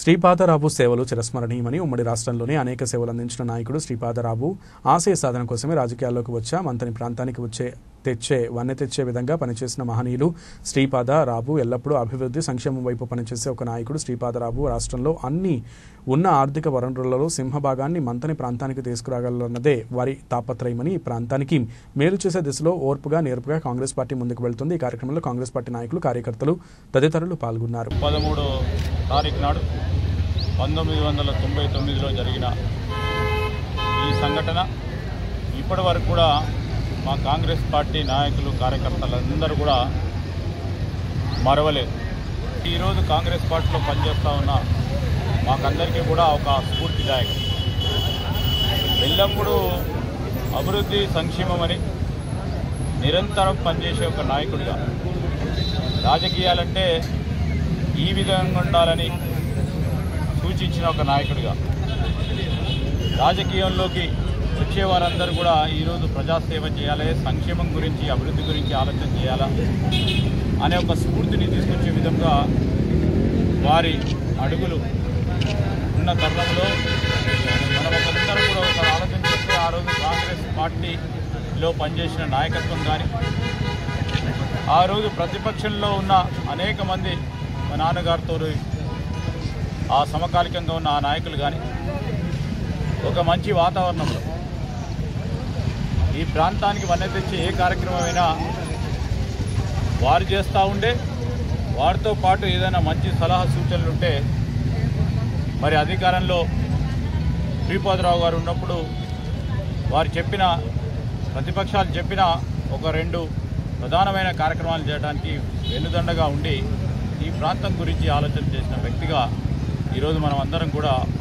శ్రీపాదరావు సేవలు చిరస్మరణీయమని ఉమ్మడి రాష్ట్రంలోనే అనేక సేవలు అందించిన నాయకుడు శ్రీపాదరావు ఆశయ సాధన కోసమే రాజకీయాల్లోకి వచ్చా మంతని ప్రాంతానికి వచ్చే తెచ్చే వన్నె తెచ్చే విధంగా పనిచేసిన మహనీయులు శ్రీపాద రావు ఎల్లప్పుడూ అభివృద్ధి సంక్షేమం వైపు పనిచేసే ఒక నాయకుడు శ్రీపాదరావు రాష్ట్రంలో అన్ని ఉన్న ఆర్థిక వనరులలో సింహభాగాన్ని మంతని ప్రాంతానికి తీసుకురాగలన్నదే వారి తాపత్రయమని ఈ ప్రాంతానికి మేలు చేసే దిశలో ఓర్పుగా నేర్పుగా కాంగ్రెస్ పార్టీ ముందుకు వెళ్తుంది ఈ కార్యక్రమంలో కాంగ్రెస్ పార్టీ నాయకులు కార్యకర్తలు తదితరులు పాల్గొన్నారు పదమూడు తారీఖు నాడు పంతొమ్మిది వందల తొంభై తొమ్మిదిలో జరిగిన ఈ సంఘటన ఇప్పటి వరకు కూడా మా కాంగ్రెస్ పార్టీ నాయకులు కార్యకర్తలందరూ కూడా మరవలేదు ఈరోజు కాంగ్రెస్ పార్టీలో పనిచేస్తూ ఉన్న మాకందరికీ కూడా ఒక స్ఫూర్తిదాయకం ఎల్లప్పుడూ అభివృద్ధి సంక్షేమమని నిరంతరం పనిచేసే ఒక నాయకుడిగా రాజకీయాలంటే ఈ విధంగా ఉండాలని సూచించిన ఒక నాయకుడిగా రాజకీయంలోకి వచ్చే వారందరూ కూడా ఈరోజు ప్రజాసేవ చేయాలి సంక్షేమం గురించి అభివృద్ధి గురించి ఆలోచన చేయాలా అనే ఒక స్ఫూర్తిని తీసుకొచ్చే విధంగా వారి అడుగులు ఉన్న తరుణంలో మనం ఒకరందరం కూడా ఒకసారి ఆలోచన చేస్తే ఆ రోజు కాంగ్రెస్ పార్టీలో పనిచేసిన నాయకత్వం కానీ ఆ రోజు ప్రతిపక్షంలో ఉన్న అనేక మంది మా నాన్నగారితో ఆ సమకాలికంగా ఉన్న ఆ నాయకులు కానీ ఒక మంచి వాతావరణంలో ఈ ప్రాంతానికి వన్నె తెచ్చే ఏ కార్యక్రమమైనా వారు చేస్తూ ఉండే వారితో పాటు ఏదైనా మంచి సలహా సూచనలు ఉంటే మరి అధికారంలో శ్రీపాదరావు గారు ఉన్నప్పుడు వారు చెప్పిన ప్రతిపక్షాలు చెప్పిన ఒక రెండు ప్రధానమైన కార్యక్రమాలు చేయడానికి వెన్నుదండగా ఉండి ఈ ప్రాంతం గురించి ఆలోచన చేసిన వ్యక్తిగా ఈరోజు మనం అందరం కూడా